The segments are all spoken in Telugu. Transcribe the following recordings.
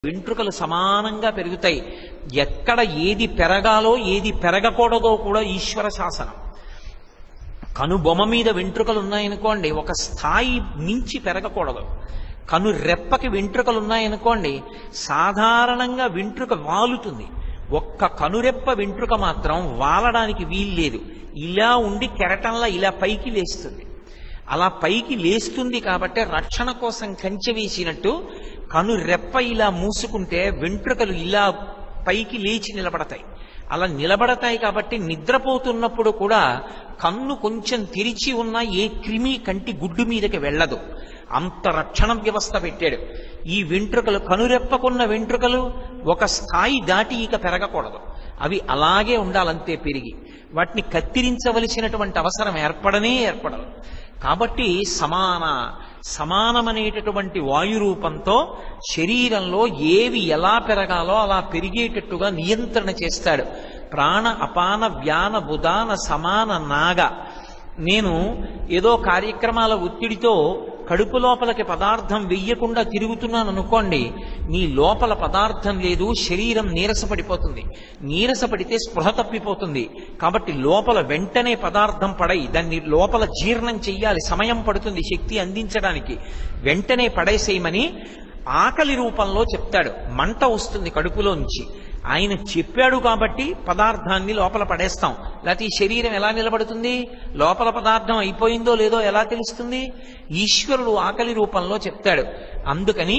వెంట్రుకలు సమానంగా పెరుగుతాయి ఎక్కడ ఏది పెరగాలో ఏది పెరగకూడదో కూడా ఈశ్వర శాసనం కనుబొమ్మ మీద వెంట్రుకలు ఉన్నాయనుకోండి ఒక స్థాయి మించి పెరగకూడదు కను రెప్పకి వెంట్రుకలు ఉన్నాయనుకోండి సాధారణంగా వెంట్రుక వాలుతుంది ఒక్క కనురెప్ప వెంట్రుక మాత్రం వాలడానికి వీల్లేదు ఇలా ఉండి కెరటంలా ఇలా పైకి లేస్తుంది అలా పైకి లేస్తుంది కాబట్టి రక్షణ కోసం కంచె వేసినట్టు కను రెప్ప ఇలా మూసుకుంటే వెంట్రుకలు ఇలా పైకి లేచి నిలబడతాయి అలా నిలబడతాయి కాబట్టి నిద్రపోతున్నప్పుడు కూడా కన్ను కొంచెం తెరిచి ఉన్న ఏ క్రిమి కంటి గుడ్డు మీదకి వెళ్ళదు అంత రక్షణ వ్యవస్థ పెట్టాడు ఈ వెంట్రుకలు కనురెప్పకున్న వెంట్రుకలు ఒక స్థాయి దాటి ఇక పెరగకూడదు అవి అలాగే ఉండాలంతే పెరిగి వాటిని కత్తిరించవలసినటువంటి అవసరం ఏర్పడనే ఏర్పడదు కాబట్టి సమాన సమానమనేటటువంటి వాయు రూపంతో శరీరంలో ఏవి ఎలా పెరగాలో అలా పెరిగేటట్టుగా నియంత్రణ చేస్తాడు ప్రాణ అపాన వ్యాన బుధాన సమాన నాగ నేను ఏదో కార్యక్రమాల ఒత్తిడితో కడుపు లోపలికి పదార్థం వెయ్యకుండా తిరుగుతున్నాను అనుకోండి నీ లోపల పదార్థం లేదు శరీరం నీరసపడిపోతుంది నీరసపడితే స్పృహ తప్పిపోతుంది కాబట్టి లోపల వెంటనే పదార్థం పడై దాన్ని లోపల జీర్ణం చెయ్యాలి సమయం పడుతుంది శక్తి అందించడానికి వెంటనే పడేసేయమని ఆకలి రూపంలో చెప్తాడు మంట వస్తుంది కడుపులోంచి ఆయన చెప్పాడు కాబట్టి పదార్థాన్ని లోపల పడేస్తాం లేకపోతే ఈ శరీరం ఎలా నిలబడుతుంది లోపల పదార్థం అయిపోయిందో లేదో ఎలా తెలుస్తుంది ఈశ్వరుడు ఆకలి రూపంలో చెప్తాడు అందుకని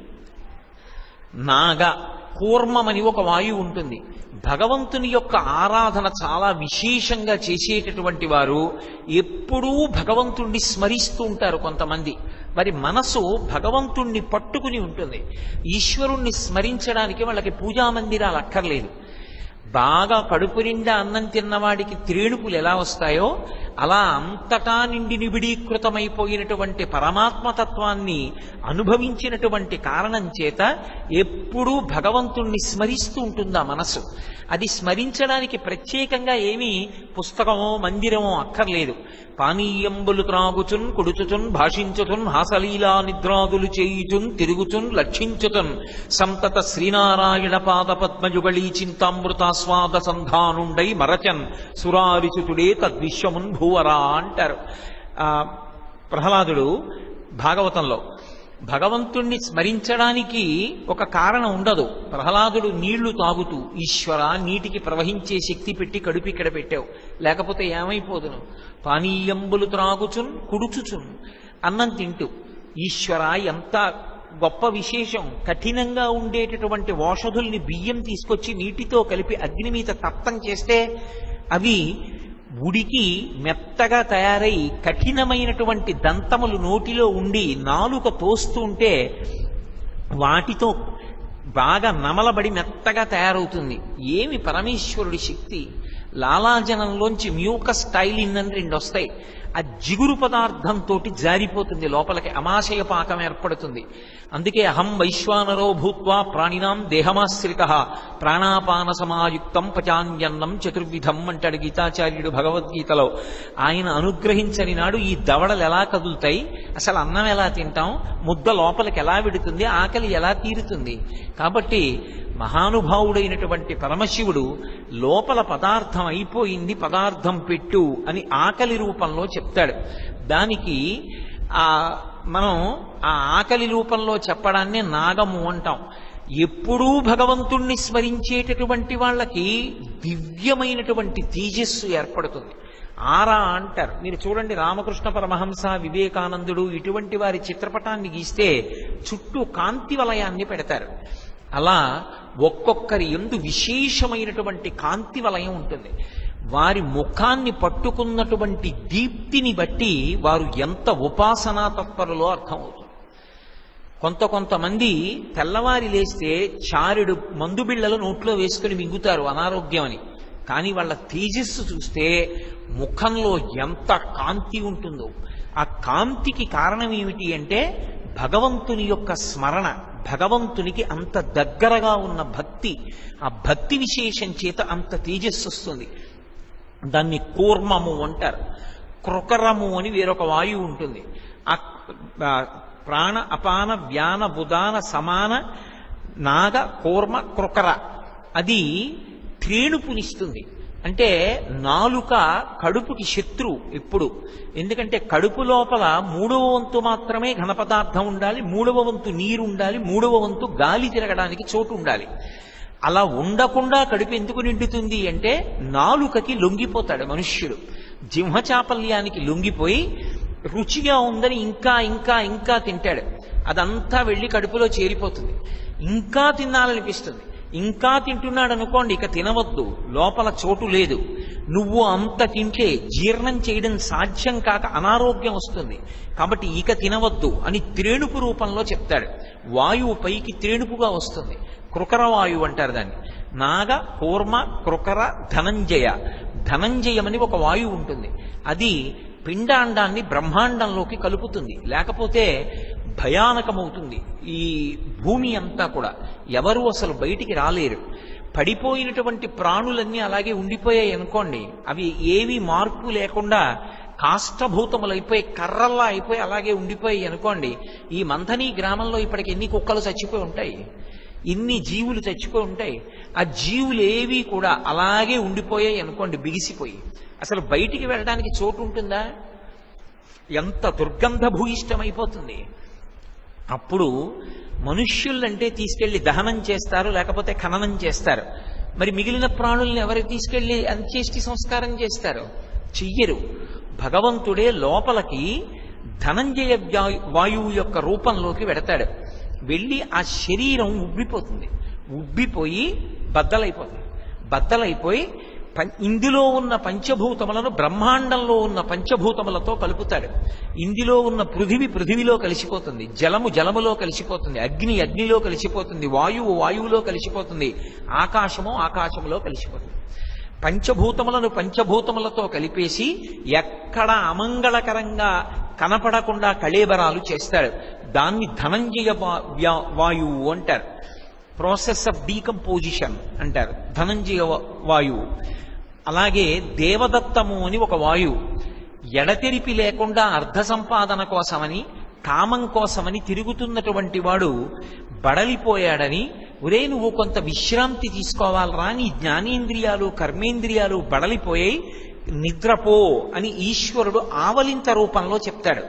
నాగ కూర్మమని ఒక వాయువు ఉంటుంది భగవంతుని యొక్క ఆరాధన చాలా విశేషంగా చేసేటటువంటి వారు ఎప్పుడూ భగవంతుణ్ణి స్మరిస్తూ ఉంటారు కొంతమంది మరి మనసు భగవంతుణ్ణి పట్టుకుని ఉంటుంది ఈశ్వరుణ్ణి స్మరించడానికి వాళ్ళకి పూజా మందిరాలు అక్కర్లేదు బాగా కడుపు నిండా అన్నం తిన్నవాడికి త్రేణుపులు ఎలా వస్తాయో అలా అంతటా నిండి నిబిడీకృతమైపోయినటువంటి పరమాత్మతత్వాన్ని అనుభవించినటువంటి కారణం చేత ఎప్పుడూ భగవంతుణ్ణి స్మరిస్తూ ఉంటుంది ఆ మనసు అది స్మరించడానికి ప్రత్యేకంగా ఏమీ పుస్తకమో మందిరమో అక్కర్లేదు పానీయంబులు త్రాగుచున్ కుడుచుచున్ భాషించుచున్ హాసలీలా నిద్రాదులు చేయుచున్ తిరుగుచున్ లక్షించుచున్ సంతత శ్రీనారాయణ పాద పద్మయుగళీ చింతామృతాస్వాద సంధానుండై మరచన్ సురారిచుతుడే తద్విశ్వమున్ భూవరా అంటారు ఆ ప్రహ్లాదుడు భాగవతంలో భగవంతుణ్ణి స్మరించడానికి ఒక కారణం ఉండదు ప్రహ్లాదుడు నీళ్లు తాగుతూ ఈశ్వర నీటికి ప్రవహించే శక్తి పెట్టి కడుపు ఇక్కడ పెట్టావు లేకపోతే ఏమైపోదును పానీయంబులు త్రాగుచున్ కుడుచుచున్ అన్నం తింటూ ఈశ్వర ఎంత గొప్ప విశేషం కఠినంగా ఉండేటటువంటి ఓషధుల్ని బియ్యం తీసుకొచ్చి నీటితో కలిపి అగ్ని మీద తప్తం చేస్తే అవి ఉడికి మెత్తగా తయారై కఠినమైనటువంటి దంతములు నోటిలో ఉండి నాలుక తోస్తూ ఉంటే వాటితో బాగా నమలబడి మెత్తగా తయారవుతుంది ఏమి పరమేశ్వరుడి శక్తి లాలాజనంలోంచి మ్యూకస్ టైలిన్ అని రెండు వస్తాయి ఆ జిగురు పదార్థంతో జారిపోతుంది లోపలికి అమాశయ పాకం ఏర్పడుతుంది అందుకే అహం వైశ్వానరో భూత్వా ప్రాణినాం దేహమాశ్రిత ప్రాణాపాన సమాయుక్తం పచాన్యన్నం చతుర్విధం అంటాడు గీతాచార్యుడు భగవద్గీతలో ఆయన అనుగ్రహించని నాడు ఈ దవడలు ఎలా కదులుతాయి అసలు అన్నం ఎలా తింటాం ముద్ద లోపలికి ఎలా విడుతుంది ఆకలి ఎలా తీరుతుంది కాబట్టి మహానుభావుడైనటువంటి పరమశివుడు లోపల పదార్థం అయిపోయింది పదార్థం పెట్టు అని ఆకలి రూపంలో చెప్తాడు దానికి ఆ మనం ఆ ఆకలి రూపంలో చెప్పడాన్నే నాగము అంటాం ఎప్పుడూ భగవంతుణ్ణి స్మరించేటటువంటి వాళ్ళకి దివ్యమైనటువంటి తేజస్సు ఏర్పడుతుంది ఆరా అంటారు మీరు చూడండి రామకృష్ణ పరమహంస వివేకానందుడు ఇటువంటి వారి చిత్రపటాన్ని గీస్తే చుట్టూ కాంతి వలయాన్ని పెడతారు అలా ఒక్కొక్కరి ఎందు విశేషమైనటువంటి కాంతి వలయం ఉంటుంది వారి ముఖాన్ని పట్టుకున్నటువంటి దీప్తిని బట్టి వారు ఎంత ఉపాసనా తత్పరులో అర్థమవుతుంది కొంత కొంతమంది తెల్లవారి లేస్తే చారుడు మందు బిళ్ళలు నోట్లో వేసుకుని మింగుతారు అనారోగ్యం అని కానీ వాళ్ళ తేజస్సు చూస్తే ముఖంలో ఎంత కాంతి ఉంటుందో ఆ కాంతికి కారణం ఏమిటి అంటే భగవంతుని యొక్క స్మరణ భగవంతునికి అంత దగ్గరగా ఉన్న భక్తి ఆ భక్తి విశేషం చేత అంత తేజస్సు వస్తుంది దాన్ని కూర్మము అంటారు కృకరము అని వేరొక వాయువు ఉంటుంది ఆ ఆ ప్రాణ అపాన వ్యాన బుధాన సమాన నాగ కూర్మ క్రొకర అది త్రేణుపునిస్తుంది అంటే నాలుక కడుపుకి శత్రువు ఎప్పుడు ఎందుకంటే కడుపు లోపల మూడవ వంతు మాత్రమే ఘన పదార్థం ఉండాలి మూడవ వంతు నీరు ఉండాలి మూడవ వంతు గాలి తిరగడానికి చోటు ఉండాలి అలా ఉండకుండా కడుపు ఎందుకు నిండుతుంది అంటే నాలుకకి లొంగిపోతాడు మనుష్యుడు జింహచాపల్యానికి లొంగిపోయి రుచిగా ఉందని ఇంకా ఇంకా ఇంకా తింటాడు అదంతా వెళ్ళి కడుపులో చేరిపోతుంది ఇంకా తినాలనిపిస్తుంది ఇంకా తింటున్నాడు అనుకోండి ఇక తినవద్దు లోపల చోటు లేదు నువ్వు అంత తింటే జీర్ణం చేయడం సాధ్యం కాక అనారోగ్యం వస్తుంది కాబట్టి ఇక తినవద్దు అని త్రేణుపు రూపంలో చెప్తాడు వాయువు పైకి త్రేణుపుగా వస్తుంది కృకర వాయువు అంటారు దాన్ని నాగ కూర్మ కృకర ధనంజయ ధనంజయమని ఒక వాయువు ఉంటుంది అది పిండాండాన్ని బ్రహ్మాండంలోకి కలుపుతుంది లేకపోతే భయానకమవుతుంది ఈ భూమి అంతా కూడా ఎవరు అసలు బయటికి రాలేరు పడిపోయినటువంటి ప్రాణులన్నీ అలాగే ఉండిపోయాయి అనుకోండి అవి ఏవి మార్పు లేకుండా కాష్టభూతములు అయిపోయి కర్రల్లా అయిపోయి అలాగే ఉండిపోయాయి అనుకోండి ఈ మంథని గ్రామంలో ఇప్పటికి ఎన్ని కుక్కలు చచ్చిపోయి ఉంటాయి ఇన్ని జీవులు చచ్చిపోయి ఉంటాయి ఆ జీవులు ఏవి కూడా అలాగే ఉండిపోయాయి అనుకోండి బిగిసిపోయి అసలు బయటికి వెళ్ళడానికి చోటు ఉంటుందా ఎంత దుర్గంధ భూయిష్టమైపోతుంది అప్పుడు మనుష్యులంటే తీసుకెళ్లి దహనం చేస్తారు లేకపోతే ఖననం చేస్తారు మరి మిగిలిన ప్రాణుల్ని ఎవరు తీసుకెళ్లి అంత్యేష్టి సంస్కారం చేస్తారు చెయ్యరు భగవంతుడే లోపలికి ధనంజయ వ్యా- వాయువు యొక్క రూపంలోకి వెడతాడు వెళ్ళి ఆ శరీరం ఉబ్బిపోతుంది ఉబ్బిపోయి బద్దలైపోతుంది బద్దలైపోయి పం- ఇందులో ఉన్న పంచభూతములను బ్రహ్మాండంలో ఉన్న పంచభూతములతో కలుపుతాడు ఇందులో ఉన్న పృథివి పృథివిలో కలిసిపోతుంది జలము జలములో కలిసిపోతుంది అగ్ని అగ్నిలో కలిసిపోతుంది వాయువు వాయువులో కలిసిపోతుంది ఆకాశము ఆకాశములో కలిసిపోతుంది పంచభూతములను పంచభూతములతో కలిపేసి ఎక్కడ అమంగళకరంగా కనపడకుండా కళేబరాలు చేస్తాడు దాన్ని ధనంజయ వా- వ్యా- వాయువు అంటారు ప్రాసెస్ ఆఫ్ డీకంపోజిషన్ అంటారు ధనంజయ వా- వాయువు అలాగే దేవదత్తము అని ఒక వాయువు ఎడతెరిపి లేకుండా అర్ధ సంపాదన కోసమని కామం కోసమని తిరుగుతున్నటువంటి వాడు బడలిపోయాడని ఒరే నువ్వు కొంత విశ్రాంతి తీసుకోవాలరా నీ జ్ఞానేంద్రియాలు కర్మేంద్రియాలు బడలిపోయాయి నిద్రపో అని ఈశ్వరుడు ఆవలింత రూపంలో చెప్తాడు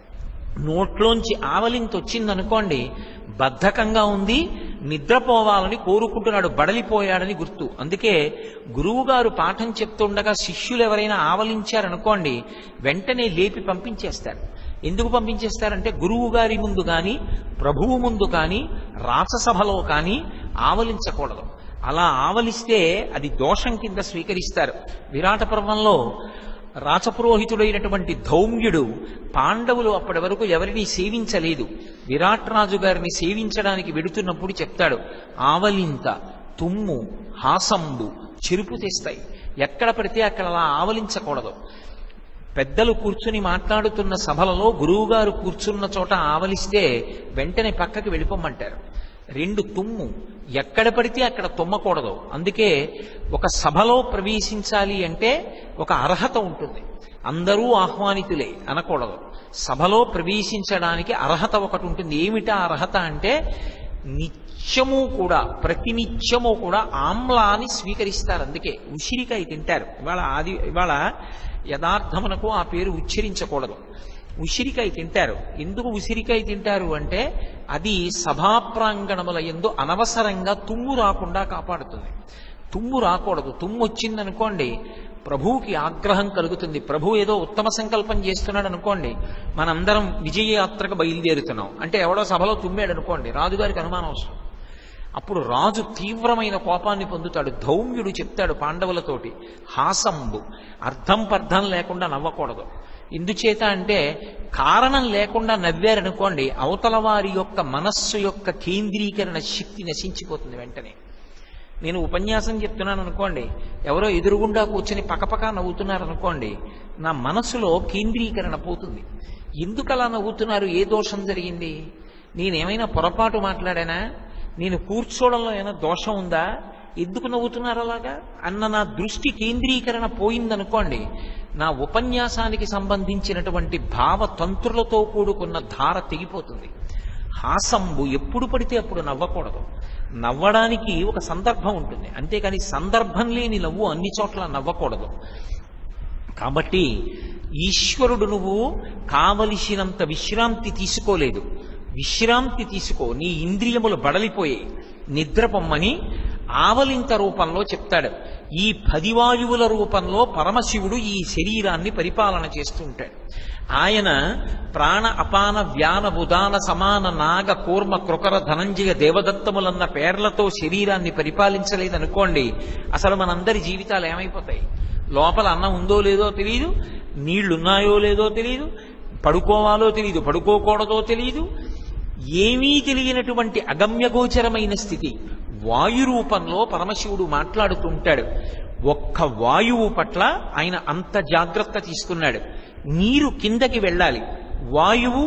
నోట్లోంచి ఆవలింత వచ్చిందనుకోండి బద్ధకంగా ఉంది నిద్రపోవాలని కోరుకుంటున్నాడు బడలిపోయాడని గుర్తు అందుకే గురువుగారు పాఠం చెప్తుండగా శిష్యులు ఎవరైనా ఆవలించారనుకోండి వెంటనే లేపి పంపించేస్తారు ఎందుకు పంపించేస్తారంటే గురువు గారి ముందు కానీ ప్రభువు ముందు కానీ రాససభలో కానీ ఆవలించకూడదు అలా ఆవలిస్తే అది దోషం కింద స్వీకరిస్తారు విరాట పర్వంలో రాచపురోహితుడైనటువంటి ధౌమ్యుడు పాండవులు అప్పటి వరకు ఎవరిని సేవించలేదు విరాట్ రాజు గారిని సేవించడానికి వెడుతున్నప్పుడు చెప్తాడు ఆవలింత తుమ్ము హాసంబు చెరుపు తెస్తాయి ఎక్కడ పడితే అక్కడ అలా ఆవలించకూడదు పెద్దలు కూర్చుని మాట్లాడుతున్న సభలలో గురువుగారు కూర్చున్న చోట ఆవలిస్తే వెంటనే పక్కకి వెళ్ళిపోమంటారు రెండు తుమ్ము ఎక్కడ పడితే అక్కడ తుమ్మకూడదు అందుకే ఒక సభలో ప్రవేశించాలి అంటే ఒక అర్హత ఉంటుంది అందరూ ఆహ్వానితులే అనకూడదు సభలో ప్రవేశించడానికి అర్హత ఒకటి ఉంటుంది ఏమిటా అర్హత అంటే నిత్యము కూడా ప్రతినిత్యము కూడా ఆమ్లాన్ని స్వీకరిస్తారు అందుకే ఉసిరికాయ తింటారు ఇవాళ ఆది ఇవాళ యథార్థమునకు ఆ పేరు ఉచ్చరించకూడదు ఉసిరికాయ తింటారు ఎందుకు ఉసిరికాయ తింటారు అంటే అది సభా ప్రాంగణముల ఎందు అనవసరంగా తుమ్ము రాకుండా కాపాడుతుంది తుమ్ము రాకూడదు తుమ్ము వచ్చిందనుకోండి ప్రభువుకి ఆగ్రహం కలుగుతుంది ప్రభు ఏదో ఉత్తమ సంకల్పం చేస్తున్నాడు అనుకోండి మనందరం విజయయాత్రకు బయలుదేరుతున్నాం అంటే ఎవడో సభలో తుమ్మాడు అనుకోండి రాజుగారికి అనుమానం అవసరం అప్పుడు రాజు తీవ్రమైన కోపాన్ని పొందుతాడు ధౌమ్యుడు చెప్తాడు పాండవులతోటి హాసంబు అర్థం పర్థం లేకుండా నవ్వకూడదు ఎందుచేత అంటే కారణం లేకుండా నవ్వారనుకోండి అవతల వారి యొక్క మనస్సు యొక్క కేంద్రీకరణ శక్తి నశించిపోతుంది వెంటనే నేను ఉపన్యాసం చెప్తున్నాను అనుకోండి ఎవరో ఎదురుగుండా కూర్చొని పకపక నవ్వుతున్నారు అనుకోండి నా మనసులో కేంద్రీకరణ పోతుంది ఎందుకు అలా నవ్వుతున్నారు ఏ దోషం జరిగింది నేనేమైనా పొరపాటు మాట్లాడానా నేను కూర్చోవడంలో ఏమైనా దోషం ఉందా ఎందుకు నవ్వుతున్నారు అలాగా అన్న నా దృష్టి కేంద్రీకరణ పోయిందనుకోండి నా ఉపన్యాసానికి సంబంధించినటువంటి భావతంత్రులతో కూడుకున్న ధార తెగిపోతుంది హాసంబు ఎప్పుడు పడితే అప్పుడు నవ్వకూడదు నవ్వడానికి ఒక సందర్భం ఉంటుంది అంతేకాని సందర్భం లేని నవ్వు అన్ని చోట్ల నవ్వకూడదు కాబట్టి ఈశ్వరుడు నువ్వు కావలసినంత విశ్రాంతి తీసుకోలేదు విశ్రాంతి తీసుకో నీ ఇంద్రియములు బడలిపోయి నిద్రపొమ్మని ఆవలింత రూపంలో చెప్తాడు ఈ పది వాయువుల రూపంలో పరమశివుడు ఈ శరీరాన్ని పరిపాలన చేస్తూ ఉంటాడు ఆయన ప్రాణ అపాన వ్యాన బుధాన సమాన నాగ కూర్మ కృకర ధనంజయ దేవదత్తములన్న పేర్లతో శరీరాన్ని పరిపాలించలేదనుకోండి అసలు మనందరి జీవితాలు ఏమైపోతాయి లోపల అన్నం ఉందో లేదో తెలియదు నీళ్లున్నాయో లేదో తెలియదు పడుకోవాలో తెలియదు పడుకోకూడదో తెలియదు ఏమీ తెలియనటువంటి అగమ్యగోచరమైన స్థితి వాయు రూపంలో పరమశివుడు మాట్లాడుతుంటాడు ఒక్క వాయువు పట్ల ఆయన అంత జాగ్రత్త తీసుకున్నాడు నీరు కిందకి వెళ్ళాలి వాయువు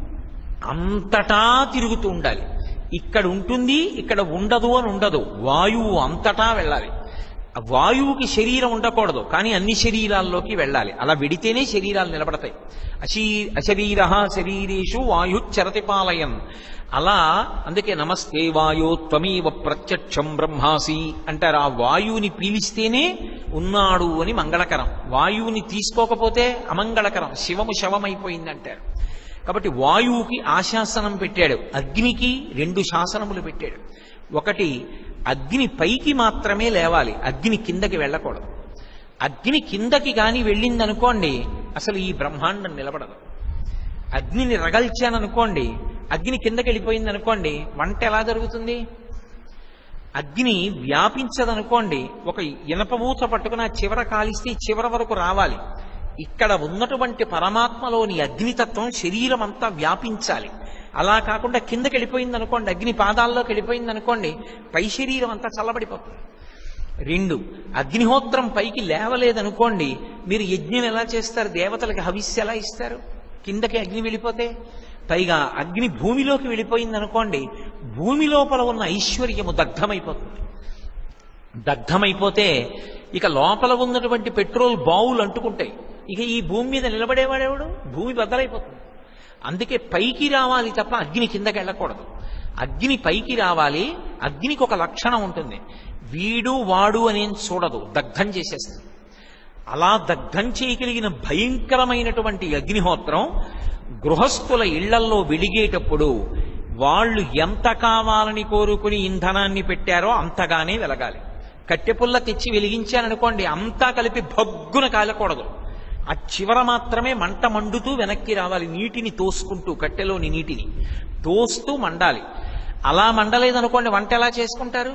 అంతటా తిరుగుతూ ఉండాలి ఇక్కడ ఉంటుంది ఇక్కడ ఉండదు అని ఉండదు వాయువు అంతటా వెళ్ళాలి ఆ వాయువుకి శరీరం ఉండకూడదు కానీ అన్ని శరీరాల్లోకి వెళ్ళాలి అలా వెడితేనే శరీరాలు నిలబడతాయి అశీ అశరీర శరీరేషు వాయు చరతిపాలయన్ అలా అందుకే నమస్తే వాయో త్వమేవ ప్రత్యక్షం బ్రహ్మాసి అంటారు ఆ వాయువుని పీలిస్తేనే ఉన్నాడు అని మంగళకరం వాయువుని తీసుకోకపోతే అమంగళకరం శివము శవమైపోయిందంటారు కాబట్టి వాయువుకి ఆశాసనం పెట్టాడు అగ్నికి రెండు శాసనములు పెట్టాడు ఒకటి అగ్ని పైకి మాత్రమే లేవాలి అగ్ని కిందకి వెళ్ళకూడదు అగ్ని కిందకి కానీ వెళ్ళిందనుకోండి అసలు ఈ బ్రహ్మాండం నిలబడదు అగ్నిని రగల్చాననుకోండి అగ్ని కిందకి వెళ్ళిపోయింది అనుకోండి వంట ఎలా జరుగుతుంది అగ్ని వ్యాపించదనుకోండి ఒక ఇనపమూత పట్టుకుని ఆ చివర కాలిస్తే ఈ చివర వరకు రావాలి ఇక్కడ ఉన్నటువంటి పరమాత్మలోని అగ్నితత్వం శరీరం అంతా వ్యాపించాలి అలా కాకుండా కిందకి వెళ్ళిపోయింది అనుకోండి అగ్ని పాదాల్లోకి వెళ్ళిపోయింది అనుకోండి పై శరీరం అంతా చల్లబడిపోతుంది రెండు అగ్నిహోత్రం పైకి లేవలేదనుకోండి మీరు యజ్ఞం ఎలా చేస్తారు దేవతలకి హవిస్సు ఎలా ఇస్తారు కిందకి అగ్ని వెళ్ళిపోతే పైగా అగ్ని భూమిలోకి వెళ్ళిపోయింది అనుకోండి భూమి లోపల ఉన్న ఐశ్వర్యము దగ్ధమైపోతుంది దగ్ధమైపోతే ఇక లోపల ఉన్నటువంటి పెట్రోల్ బావులు అంటుకుంటాయి ఇక ఈ భూమి మీద నిలబడేవాడేవాడు భూమి బద్దలైపోతుంది అందుకే పైకి రావాలి తప్ప అగ్ని కిందకి వెళ్ళకూడదు అగ్ని పైకి రావాలి అగ్నికి ఒక లక్షణం ఉంటుంది వీడు వాడు అనేం చూడదు దగ్ధం చేసేస్తుంది అలా దగ్ధం చేయగలిగిన భయంకరమైనటువంటి అగ్నిహోత్రం గృహస్థుల ఇళ్లల్లో వెలిగేటప్పుడు వాళ్ళు ఎంత కావాలని కోరుకుని ఇంధనాన్ని పెట్టారో అంతగానే వెలగాలి కట్టెపుల్ల తెచ్చి వెలిగించాననుకోండి అంతా కలిపి భగ్గున కాలకూడదు ఆ చివర మాత్రమే మంట మండుతూ వెనక్కి రావాలి నీటిని తోసుకుంటూ కట్టెలోని నీటిని తోస్తూ మండాలి అలా మండలేదనుకోండి వంట ఎలా చేసుకుంటారు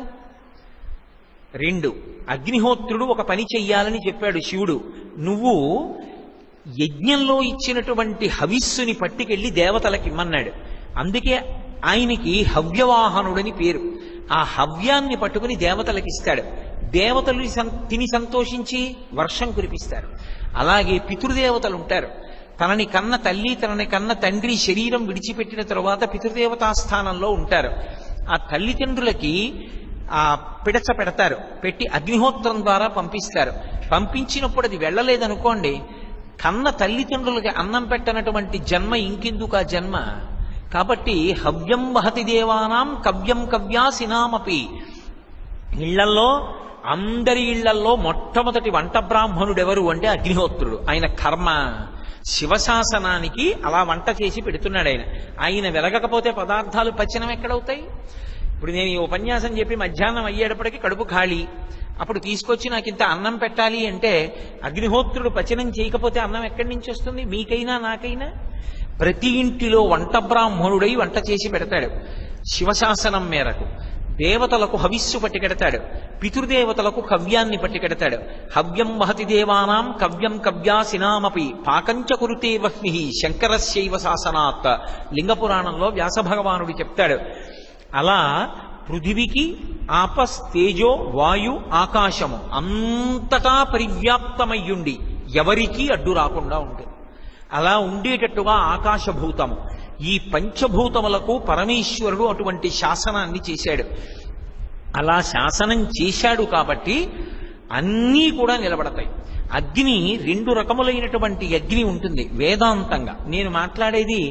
రెండు అగ్నిహోత్రుడు ఒక పని చెయ్యాలని చెప్పాడు శివుడు నువ్వు యజ్ఞంలో ఇచ్చినటువంటి హవిస్సుని పట్టుకెళ్ళి దేవతలకి ఇమ్మన్నాడు అందుకే ఆయనకి హవ్యవాహనుడని పేరు ఆ హవ్యాన్ని పట్టుకుని దేవతలకి ఇస్తాడు దేవతలు సం- తిని సంతోషించి వర్షం కురిపిస్తారు అలాగే పితృదేవతలు ఉంటారు తనని కన్న తల్లి తనని కన్న తండ్రి శరీరం విడిచిపెట్టిన తరువాత పితృదేవతా స్థానంలో ఉంటారు ఆ తల్లిదండ్రులకి ఆ పిడచ పెడతారు పెట్టి అగ్నిహోత్రం ద్వారా పంపిస్తారు పంపించినప్పుడు అది వెళ్ళలేదనుకోండి కన్న తల్లిదండ్రులకి అన్నం పెట్టనటువంటి జన్మ ఇంకెందుకు ఆ జన్మ కాబట్టి హవ్యం వహతి దేవానాం కవ్యం కవ్యాసినామపి ఇళ్లల్లో అందరి ఇళ్లల్లో మొట్టమొదటి వంట బ్రాహ్మణుడు ఎవరు అంటే అగ్నిహోత్రుడు ఆయన కర్మ శివశాసనానికి అలా వంట చేసి పెడుతున్నాడు ఆయన ఆయన వెలగకపోతే పదార్థాలు పచనం ఎక్కడవుతాయి ఇప్పుడు నేను ఈ ఉపన్యాసం చెప్పి మధ్యాహ్నం అయ్యేటప్పటికి కడుపు ఖాళీ అప్పుడు తీసుకొచ్చి నాకు ఇంత అన్నం పెట్టాలి అంటే అగ్నిహోత్రుడు పచనం చేయకపోతే అన్నం ఎక్కడి నుంచి వస్తుంది మీకైనా నాకైనా ప్రతి ఇంటిలో వంట బ్రాహ్మణుడై వంట చేసి పెడతాడు శివశాసనం మేరకు దేవతలకు హవిస్సు పట్టుకెడతాడు పితృదేవతలకు కవ్యాన్ని పట్టుకెడతాడు హవ్యం వహతి దేవానాం కవ్యం కవ్యాసినామపి పాకంచ కురుతే వహ్ని శంకరస్యైవ శాసనాత్ లింగపురాణంలో వ్యాస భగవానుడు చెప్తాడు అలా పృథివికి ఆపస్ తేజో వాయు ఆకాశము అంతటా పరివ్యాప్తమయ్యుండి ఎవరికీ అడ్డు రాకుండా ఉంటుంది అలా ఉండేటట్టుగా ఆకాశభూతము ఈ పంచభూతములకు పరమేశ్వరుడు అటువంటి శాసనాన్ని చేశాడు అలా శాసనం చేశాడు కాబట్టి అన్నీ కూడా నిలబడతాయి అగ్ని రెండు రకములైనటువంటి అగ్ని ఉంటుంది వేదాంతంగా నేను మాట్లాడేది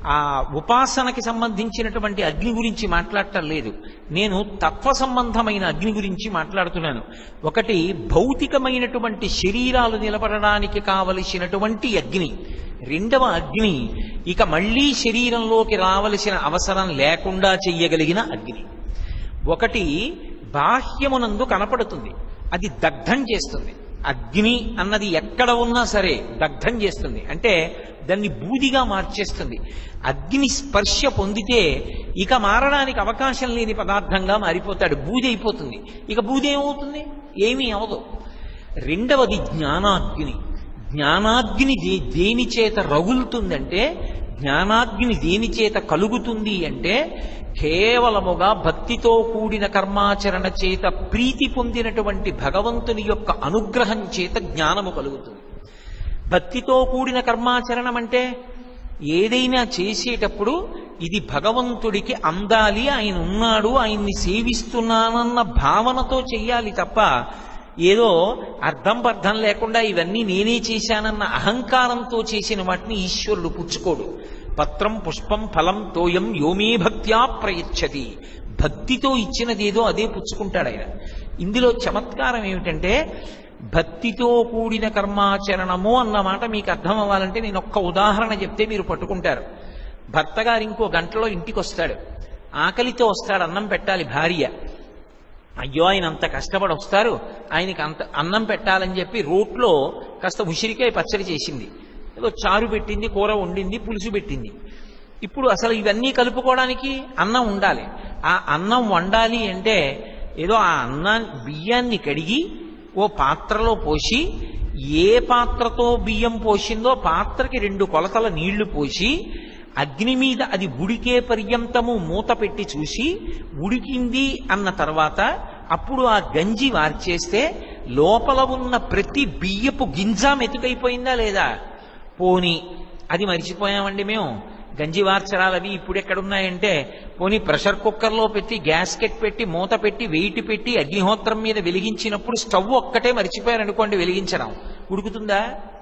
ఆ ఉపాసనకి సంబంధించినటువంటి అగ్ని గురించి మాట్లాడటం లేదు నేను తత్వ సంబంధమైన అగ్ని గురించి మాట్లాడుతున్నాను ఒకటి భౌతికమైనటువంటి శరీరాలు నిలబడడానికి కావలసినటువంటి అగ్ని రెండవ అగ్ని ఇక మళ్ళీ శరీరంలోకి రావలసిన అవసరం లేకుండా చెయ్యగలిగిన అగ్ని ఒకటి బాహ్యమునందు కనపడుతుంది అది దగ్ధం చేస్తుంది అగ్ని అన్నది ఎక్కడ ఉన్నా సరే దగ్ధం చేస్తుంది అంటే దాన్ని బూదిగా మార్చేస్తుంది అగ్ని స్పర్శ పొందితే ఇక మారడానికి అవకాశం లేని పదార్థంగా మారిపోతాడు బూది అయిపోతుంది ఇక బూది ఏమవుతుంది ఏమీ అవదు రెండవది జ్ఞానాగ్ని జ్ఞానాగ్ని దే దేని చేత రగులుతుందంటే జ్ఞానాగ్ని దేని చేత కలుగుతుంది అంటే కేవలముగా భక్తితో కూడిన కర్మాచరణ చేత ప్రీతి పొందినటువంటి భగవంతుని యొక్క అనుగ్రహం చేత జ్ఞానము కలుగుతుంది భక్తితో కూడిన కర్మాచరణం అంటే ఏదైనా చేసేటప్పుడు ఇది భగవంతుడికి అందాలి ఆయన ఉన్నాడు ఆయన్ని సేవిస్తున్నానన్న భావనతో చెయ్యాలి తప్ప ఏదో అర్థం పర్థం లేకుండా ఇవన్నీ నేనే చేశానన్న అహంకారంతో చేసిన వాటిని ఈశ్వరుడు పుచ్చుకోడు పత్రం పుష్పం ఫలం తోయం యోమే భక్త్యా ప్రయచ్చతి భక్తితో ఇచ్చినదేదో అదే పుచ్చుకుంటాడు ఆయన ఇందులో చమత్కారం ఏమిటంటే భక్తితో కూడిన కర్మాచరణము అన్న మాట మీకు అర్థం అవ్వాలంటే నేను ఒక్క ఉదాహరణ చెప్తే మీరు పట్టుకుంటారు భర్త గారు ఇంకో గంటలో ఇంటికి వస్తాడు ఆకలితో వస్తాడు అన్నం పెట్టాలి భార్య అయ్యో ఆయన అంత కష్టపడి వస్తారు ఆయనకి అంత అన్నం పెట్టాలని చెప్పి రోట్లో కాస్త ఉసిరికాయ పచ్చడి చేసింది ఏదో చారు పెట్టింది కూర వండింది పులుసు పెట్టింది ఇప్పుడు అసలు ఇవన్నీ కలుపుకోవడానికి అన్నం ఉండాలి ఆ అన్నం వండాలి అంటే ఏదో ఆ అన్నా బియ్యాన్ని కడిగి ఓ పాత్రలో పోసి ఏ పాత్రతో బియ్యం పోసిందో పాత్రకి రెండు కొలతల నీళ్లు పోసి అగ్ని మీద అది ఉడికే పర్యంతము మూత పెట్టి చూసి ఉడికింది అన్న తర్వాత అప్పుడు ఆ గంజి వార్చేస్తే లోపల ఉన్న ప్రతి బియ్యపు గింజ మెతుకైపోయిందా లేదా పోని అది మర్చిపోయామండి మేము గంజి వార్చరాలు అవి ఇప్పుడు ఎక్కడున్నాయంటే పోనీ ప్రెషర్ కుక్కర్లో పెట్టి గ్యాస్కెట్ పెట్టి మూత పెట్టి వెయిట్ పెట్టి అగ్నిహోత్రం మీద వెలిగించినప్పుడు స్టవ్ ఒక్కటే మర్చిపోయారనుకోండి వెలిగించడం ఉడుకుతుందా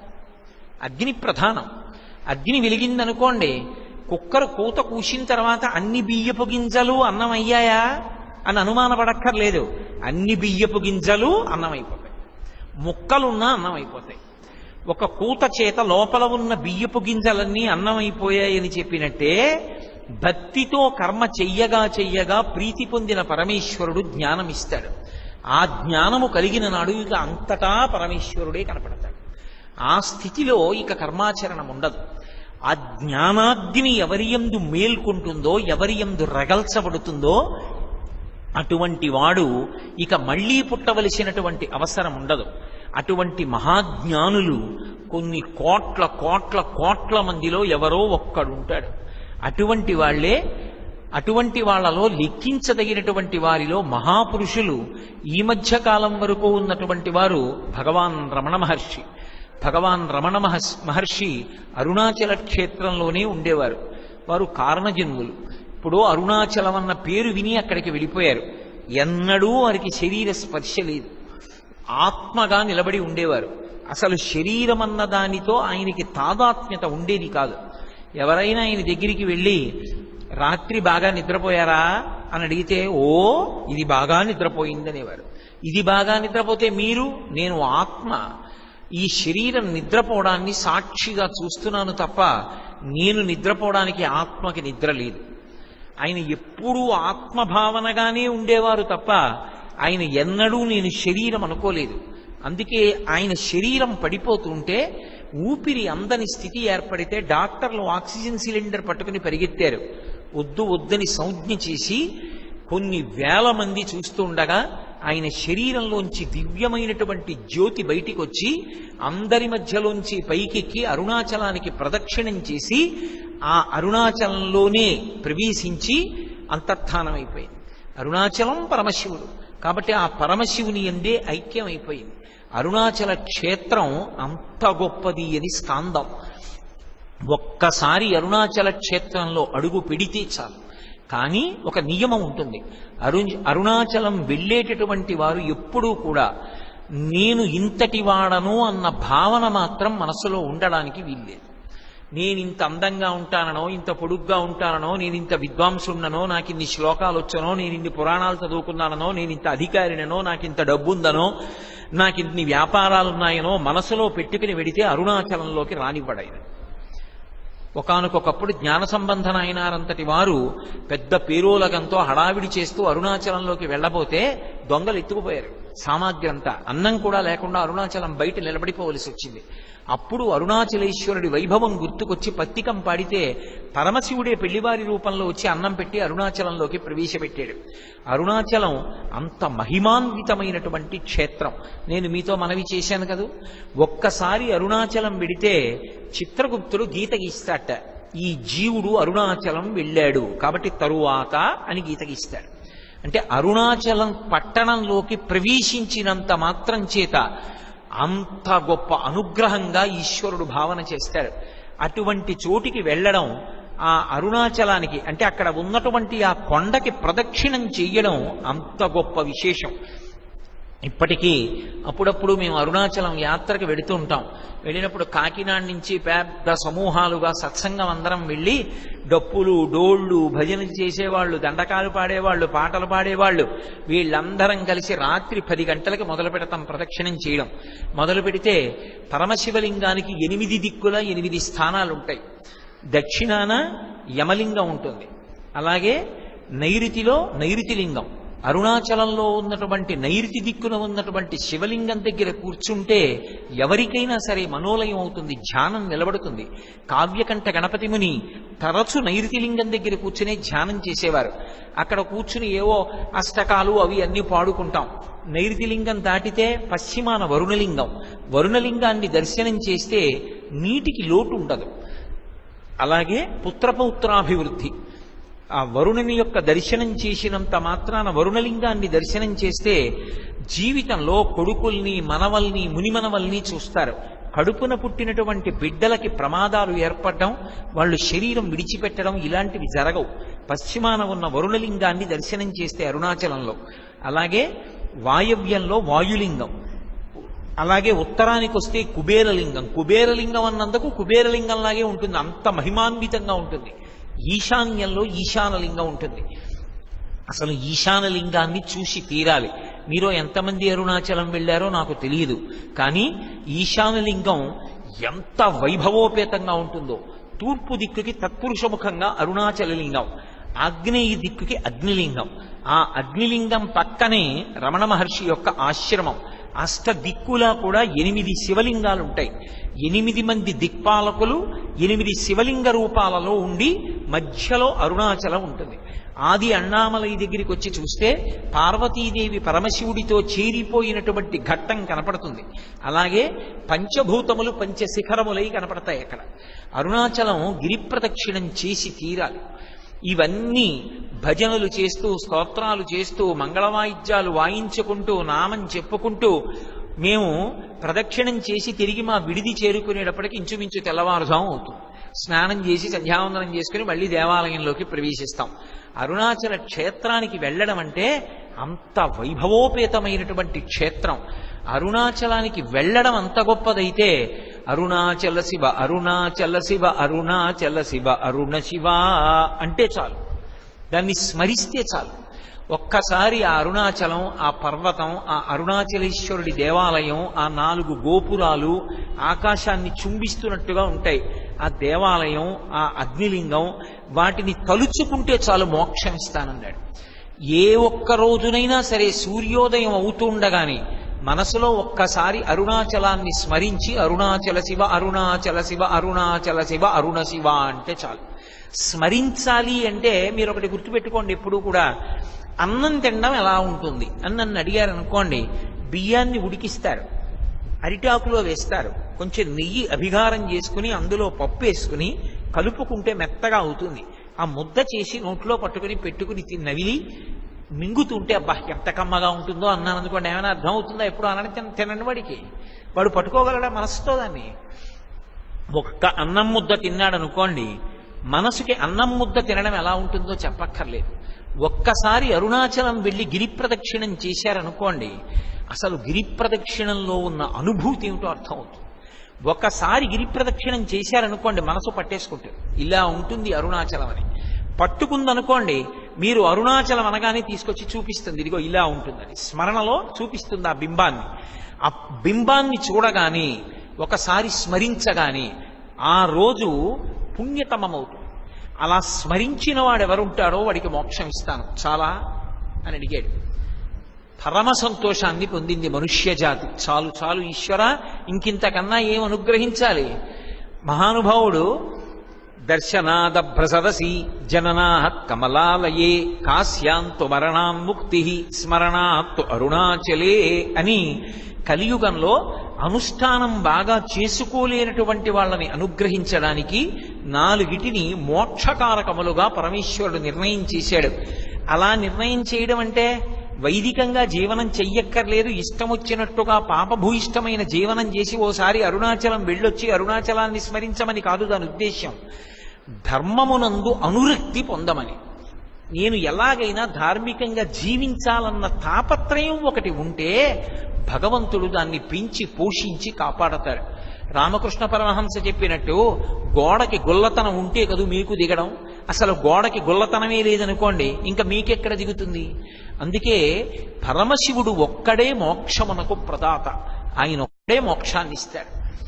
అగ్ని ప్రధానం అగ్ని వెలిగిందనుకోండి కుక్కర్ కూత కూసిన తర్వాత అన్ని బియ్యపు గింజలు అన్నం అయ్యాయా అని అనుమానపడక్కర్లేదు అన్ని బియ్యపు గింజలు అన్నం అయిపోతాయి ముక్కలున్నా అన్నం అయిపోతాయి ఒక కూత చేత లోపల ఉన్న బియ్యపు గింజలన్నీ అన్నం అయిపోయాయని చెప్పినట్టే భక్తితో కర్మ చెయ్యగా చెయ్యగా ప్రీతి పొందిన పరమేశ్వరుడు జ్ఞానం ఇస్తాడు ఆ జ్ఞానము కలిగిన నాడు ఇక అంతటా పరమేశ్వరుడే కనపడతాడు ఆ స్థితిలో ఇక కర్మాచరణం ఉండదు ఆ జ్ఞానాగ్ని ఎవరి యందు మేల్కొంటుందో ఎవరి యందు రగల్చబడుతుందో అటువంటి వాడు ఇక మళ్ళీ పుట్టవలసినటువంటి అవసరం ఉండదు అటువంటి మహాజ్ఞానులు కొన్ని కోట్ల కోట్ల కోట్ల మందిలో ఎవరో ఒక్కడుంటాడు అటువంటి వాళ్ళే అటువంటి వాళ్ళలో లెక్కించదగినటువంటి వారిలో మహాపురుషులు ఈ మధ్య కాలం వరకు ఉన్నటువంటి వారు భగవాన్ రమణ మహర్షి భగవాన్ రమణ మహర్షి మహర్షి అరుణాచల క్షేత్రంలోనే ఉండేవారు వారు కారణజన్ములు ఇప్పుడు అరుణాచలం అన్న పేరు విని అక్కడికి వెళ్ళిపోయారు ఎన్నడూ వారికి శరీర స్పర్శ లేదు ఆత్మగా నిలబడి ఉండేవారు అసలు శరీరం అన్న దానితో ఆయనకి తాదాత్మ్యత ఉండేది కాదు ఎవరైనా ఆయన దగ్గరికి వెళ్ళి రాత్రి బాగా నిద్రపోయారా అని అడిగితే ఓ ఇది బాగా నిద్రపోయిందనేవారు ఇది బాగా నిద్రపోతే మీరు నేను ఆత్మ ఈ శరీరం నిద్రపోవడాన్ని సాక్షిగా చూస్తున్నాను తప్ప నేను నిద్రపోవడానికి ఆత్మకి నిద్ర లేదు ఆయన ఎప్పుడూ ఆత్మభావనగానే ఉండేవారు తప్ప ఆయన ఎన్నడూ నేను శరీరం అనుకోలేదు అందుకే ఆయన శరీరం పడిపోతుంటే ఊపిరి అందని స్థితి ఏర్పడితే డాక్టర్లు ఆక్సిజన్ సిలిండర్ పట్టుకుని పరిగెత్తారు వద్దు వద్దని సంజ్ఞ చేసి కొన్ని వేల మంది చూస్తూ ఉండగా ఆయన శరీరంలోంచి దివ్యమైనటువంటి జ్యోతి బయటికి వచ్చి అందరి మధ్యలోంచి పైకెక్కి అరుణాచలానికి ప్రదక్షిణం చేసి ఆ అరుణాచలంలోనే ప్రవేశించి అంతర్ధానమైపోయింది అరుణాచలం పరమశివుడు కాబట్టి ఆ పరమశివుని ఎందే ఐక్యమైపోయింది అరుణాచల క్షేత్రం అంత గొప్పది అని స్కాందం ఒక్కసారి అరుణాచల క్షేత్రంలో అడుగు పెడితే చాలు కానీ ఒక నియమం ఉంటుంది అరు అరుణాచలం వెళ్ళేటటువంటి వారు ఎప్పుడూ కూడా నేను ఇంతటి వాడను అన్న భావన మాత్రం మనసులో ఉండడానికి వీల్లేదు నేను ఇంత అందంగా ఉంటాననో ఇంత పొడుగ్గా ఉంటాననో నేను ఇంత విద్వాంసున్ననో నాకు ఇన్ని శ్లోకాలు వచ్చనో నేను ఇన్ని పురాణాలు చదువుకున్నానో నేను ఇంత అధికారినో నాకు ఇంత డబ్బుందనో నాకు ఇన్ని వ్యాపారాలు ఉన్నాయనో మనసులో పెట్టుకుని వెడితే అరుణాచలంలోకి రానివ్వడాయన ఒకనకొకప్పుడు జ్ఞాన సంబంధన అయినారంతటి వారు పెద్ద పేరోలగంతో హడావిడి చేస్తూ అరుణాచలంలోకి వెళ్ళబోతే దొంగలు ఎత్తుకుపోయారు సామాగ్రి అంతా అన్నం కూడా లేకుండా అరుణాచలం బయట నిలబడిపోవలసి వచ్చింది అప్పుడు అరుణాచలేశ్వరుడి వైభవం గుర్తుకొచ్చి పత్తికం పాడితే పరమశివుడే పెళ్లివారి రూపంలో వచ్చి అన్నం పెట్టి అరుణాచలంలోకి ప్రవేశపెట్టాడు అరుణాచలం అంత మహిమాన్వితమైనటువంటి క్షేత్రం నేను మీతో మనవి చేశాను కదూ ఒక్కసారి అరుణాచలం వెడితే చిత్రగుప్తుడు గీత గీస్తాట ఈ జీవుడు అరుణాచలం వెళ్ళాడు కాబట్టి తరువాత అని గీత గీస్తాడు అంటే అరుణాచలం పట్టణంలోకి ప్రవేశించినంత మాత్రం చేత అంత గొప్ప అనుగ్రహంగా ఈశ్వరుడు భావన చేస్తాడు అటువంటి చోటికి వెళ్ళడం ఆ అరుణాచలానికి అంటే అక్కడ ఉన్నటువంటి ఆ కొండకి ప్రదక్షిణం చెయ్యడం అంత గొప్ప విశేషం ఇప్పటికీ అప్పుడప్పుడు మేము అరుణాచలం యాత్రకు వెడుతూ ఉంటాం వెళ్ళినప్పుడు కాకినాడ నుంచి పెద్ద సమూహాలుగా సత్సంగం అందరం వెళ్ళి డప్పులు డోళ్ళు భజనలు చేసేవాళ్ళు దండకాలు పాడేవాళ్ళు పాటలు పాడేవాళ్ళు వీళ్ళందరం కలిసి రాత్రి పది గంటలకి మొదలు పెడతాం ప్రదక్షిణం చేయడం మొదలు పెడితే పరమశివలింగానికి ఎనిమిది దిక్కుల ఎనిమిది స్థానాలు ఉంటాయి దక్షిణాన యమలింగం ఉంటుంది అలాగే నైరుతిలో నైరుతి లింగం అరుణాచలంలో ఉన్నటువంటి నైరుతి దిక్కున ఉన్నటువంటి శివలింగం దగ్గర కూర్చుంటే ఎవరికైనా సరే మనోలయం అవుతుంది ధ్యానం నిలబడుతుంది కావ్యకంఠ గణపతి ముని తరచు నైరుతి లింగం దగ్గర కూర్చునే ధ్యానం చేసేవారు అక్కడ కూర్చుని ఏవో అష్టకాలు అవి అన్ని పాడుకుంటాం నైరుతి లింగం దాటితే పశ్చిమాన వరుణలింగం వరుణలింగాన్ని దర్శనం చేస్తే నీటికి లోటు ఉండదు అలాగే పుత్రపౌత్రాభివృద్ధి ఆ వరుణుని యొక్క దర్శనం చేసినంత మాత్రాన వరుణలింగాన్ని దర్శనం చేస్తే జీవితంలో కొడుకుల్ని మనవల్ని మునిమనవల్ని చూస్తారు కడుపున పుట్టినటువంటి బిడ్డలకి ప్రమాదాలు ఏర్పడడం వాళ్ళు శరీరం విడిచిపెట్టడం ఇలాంటివి జరగవు పశ్చిమాన ఉన్న వరుణలింగాన్ని దర్శనం చేస్తే అరుణాచలంలో అలాగే వాయవ్యంలో వాయులింగం అలాగే ఉత్తరానికి వస్తే కుబేరలింగం కుబేరలింగం అన్నందుకు కుబేరలింగంలాగే ఉంటుంది అంత మహిమాన్వితంగా ఉంటుంది ఈశాన్యంలో ఈశానలింగం ఉంటుంది అసలు ఈశానలింగాన్ని చూసి తీరాలి మీరు ఎంతమంది అరుణాచలం వెళ్ళారో నాకు తెలియదు కానీ ఈశానలింగం ఎంత వైభవోపేతంగా ఉంటుందో తూర్పు దిక్కుకి తత్పురుషముఖంగా అరుణాచలలింగం ఆగ్నేయ దిక్కుకి అగ్నిలింగం ఆ అగ్నిలింగం పక్కనే రమణ మహర్షి యొక్క ఆశ్రమం అష్ట దిక్కులా కూడా ఎనిమిది శివలింగాలు ఉంటాయి ఎనిమిది మంది దిక్పాలకులు ఎనిమిది శివలింగ రూపాలలో ఉండి మధ్యలో అరుణాచలం ఉంటుంది ఆది అన్నామలై దగ్గరికి వచ్చి చూస్తే పార్వతీదేవి పరమశివుడితో చేరిపోయినటువంటి ఘట్టం కనపడుతుంది అలాగే పంచభూతములు పంచశిఖరములై కనపడతాయి అక్కడ అరుణాచలం గిరి ప్రదక్షిణం చేసి తీరాలి ఇవన్నీ భజనలు చేస్తూ స్తోత్రాలు చేస్తూ మంగళవాయిద్యాలు వాయించుకుంటూ నామం చెప్పుకుంటూ మేము ప్రదక్షిణం చేసి తిరిగి మా విడిది చేరుకునేటప్పటికి ఇంచుమించు తెల్లవారుజాము అవుతుంది స్నానం చేసి సంధ్యావందనం చేసుకుని మళ్ళీ దేవాలయంలోకి ప్రవేశిస్తాం అరుణాచల క్షేత్రానికి వెళ్ళడం అంటే అంత వైభవోపేతమైనటువంటి క్షేత్రం అరుణాచలానికి వెళ్ళడం అంత గొప్పదైతే అరుణాచల శివ అరుణాచల శివ అరుణాచల శివ అరుణ శివ అంటే చాలు దాన్ని స్మరిస్తే చాలు ఒక్కసారి ఆ అరుణాచలం ఆ పర్వతం ఆ అరుణాచలేశ్వరుడి దేవాలయం ఆ నాలుగు గోపురాలు ఆకాశాన్ని చుంబిస్తున్నట్టుగా ఉంటాయి ఆ దేవాలయం ఆ అగ్నిలింగం వాటిని తలుచుకుంటే చాలు మోక్షం ఇస్తానన్నాడు ఏ ఒక్క రోజునైనా సరే సూర్యోదయం అవుతుండగానే మనసులో ఒక్కసారి అరుణాచలాన్ని స్మరించి అరుణాచల శివ అరుణాచల శివ అరుణాచల శివ అరుణ శివ అంటే చాలు స్మరించాలి అంటే మీరు ఒకటి గుర్తుపెట్టుకోండి ఎప్పుడూ కూడా అన్నం తినడం ఎలా ఉంటుంది అని నన్ను అడిగారు అనుకోండి బియ్యాన్ని ఉడికిస్తారు అరిటాకులో వేస్తారు కొంచెం నెయ్యి అభిగారం చేసుకుని అందులో పప్పు వేసుకుని కలుపుకుంటే మెత్తగా అవుతుంది ఆ ముద్ద చేసి నోట్లో పట్టుకుని పెట్టుకుని తి- నవిలి మింగుతుంటే అబ్బా ఎంత కమ్మగా ఉంటుందో అన్నాను అనుకోండి ఏమైనా అర్థం అవుతుందా ఎప్పుడు అనని తిన- తినని వాడికి వాడు పట్టుకోగలడా మనసుతో దాన్ని ఒక్క అన్నం ముద్ద తిన్నాడు అనుకోండి మనసుకి అన్నం ముద్ద తినడం ఎలా ఉంటుందో చెప్పక్కర్లేదు ఒక్కసారి అరుణాచలం వెళ్ళి గిరి ప్రదక్షిణం చేశారనుకోండి అసలు గిరి ప్రదక్షిణంలో ఉన్న అనుభూతి ఏమిటో అర్థమవుతుంది ఒకసారి గిరి ప్రదక్షిణం చేశారనుకోండి మనసు పట్టేసుకుంటారు ఇలా ఉంటుంది అరుణాచలం అని పట్టుకుందనుకోండి మీరు అరుణాచలం అనగానే తీసుకొచ్చి చూపిస్తుంది ఇదిగో ఇలా ఉంటుందని స్మరణలో చూపిస్తుంది ఆ బింబాన్ని ఆ బింబాన్ని చూడగానే ఒకసారి స్మరించగానే ఆ రోజు పుణ్యతమమవుతుంది అలా స్మరించిన వాడు ఎవరుంటాడో వాడికి మోక్షం ఇస్తాను చాలా అని అడిగాడు పరమ సంతోషాన్ని పొందింది మనుష్య జాతి చాలు చాలు ఈశ్వర ఇంకింతకన్నా ఏం అనుగ్రహించాలి మహానుభావుడు దర్శనాదభ్రసదసి జననా కమలాలయే కాశ్యాంతు మరణాన్ముక్తి స్మరణాత్తు అరుణాచలే అని కలియుగంలో అనుష్ఠానం బాగా చేసుకోలేనటువంటి వాళ్ళని అనుగ్రహించడానికి నాలుగిటిని మోక్షకారకములుగా పరమేశ్వరుడు నిర్ణయం చేశాడు అలా నిర్ణయం చేయడం అంటే వైదికంగా జీవనం చెయ్యక్కర్లేదు ఇష్టం వచ్చినట్టుగా పాపభూయిష్టమైన జీవనం చేసి ఓసారి అరుణాచలం వెళ్ళొచ్చి అరుణాచలాన్ని స్మరించమని కాదు దాని ఉద్దేశ్యం ధర్మమునందు అనురక్తి పొందమని నేను ఎలాగైనా ధార్మికంగా జీవించాలన్న తాపత్రయం ఒకటి ఉంటే భగవంతుడు దాన్ని పెంచి పోషించి కాపాడతాడు రామకృష్ణ పరమహంస చెప్పినట్టు గోడకి గొల్లతనం ఉంటే కదూ మీకు దిగడం అసలు గోడకి గొల్లతనమే లేదనుకోండి ఇంకా మీకెక్కడ దిగుతుంది అందుకే పరమశివుడు ఒక్కడే మోక్షమునకు ప్రదాత ఆయన ఒక్కడే మోక్షాన్ని ఇస్తాడు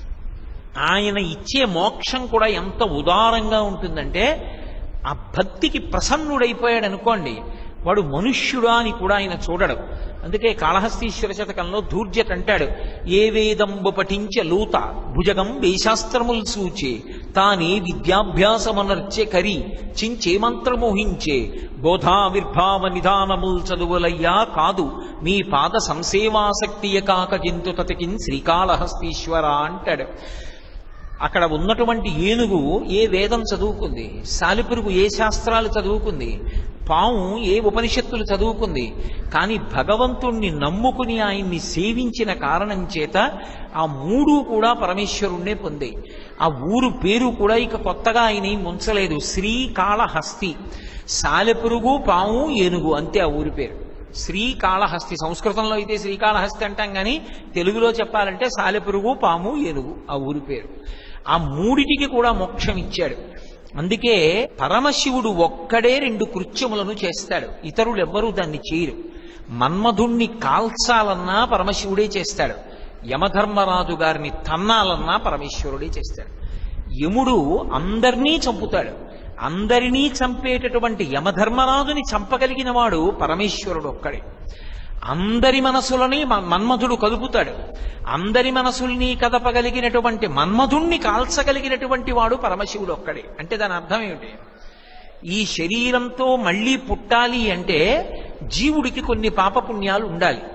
ఆయన ఇచ్చే మోక్షం కూడా ఎంత ఉదారంగా ఉంటుందంటే ఆ భక్తికి ప్రసన్నుడైపోయాడు అనుకోండి వాడు మనుష్యుడా అని కూడా ఆయన చూడడు అందుకే కాళహస్తీశ్వర శతకంలో ధూర్జట్ అంటాడు ఏ వేదంబు పఠించ లూత భుజగం వేశాస్త్రముల్ సూచే తానే విద్యాభ్యాసమనర్చె కరి చించే మంత్రమోహించే బోధావిర్భావ నిధానముల్ చదువులయ్యా కాదు మీ పాద సంసేవాసక్తియ కాక జంతు తతికిన్ శ్రీకాళహస్తీశ్వర అంటాడు అక్కడ ఉన్నటువంటి ఏనుగు ఏ వేదం చదువుకుంది సాలిపురుగు ఏ శాస్త్రాలు చదువుకుంది పాము ఏ ఉపనిషత్తులు చదువుకుంది కానీ భగవంతుణ్ణి నమ్ముకుని ఆయన్ని సేవించిన కారణం చేత ఆ మూడు కూడా పరమేశ్వరుణ్ణే పొందే ఆ ఊరు పేరు కూడా ఇక కొత్తగా ఆయన ఏం ఉంచలేదు శ్రీకాళహస్తి సాలెపురుగు పాము ఏనుగు అంతే ఆ ఊరి పేరు శ్రీకాళహస్తి సంస్కృతంలో అయితే శ్రీకాళహస్తి అంటాం కానీ తెలుగులో చెప్పాలంటే సాలెపురుగు పాము ఏనుగు ఆ ఊరి పేరు ఆ మూడిటికి కూడా మోక్షం ఇచ్చాడు అందుకే పరమశివుడు ఒక్కడే రెండు కృత్యములను చేస్తాడు ఇతరులు ఎవ్వరూ దాన్ని చేయరు మన్మధుణ్ణి కాల్చాలన్నా పరమశివుడే చేస్తాడు యమధర్మరాజు గారిని తన్నాలన్నా పరమేశ్వరుడే చేస్తాడు యముడు అందరినీ చంపుతాడు అందరినీ చంపేటటువంటి యమధర్మరాజుని చంపగలిగిన వాడు పరమేశ్వరుడు ఒక్కడే అందరి మనసులని మ- మన్మధుడు కదుపుతాడు అందరి మనసుల్ని కదపగలిగినటువంటి మన్మధుణ్ణి కాల్చగలిగినటువంటి వాడు పరమశివుడు ఒక్కడే అంటే దాని అర్థం ఏమిటి ఈ శరీరంతో మళ్ళీ పుట్టాలి అంటే జీవుడికి కొన్ని పాపపుణ్యాలు ఉండాలి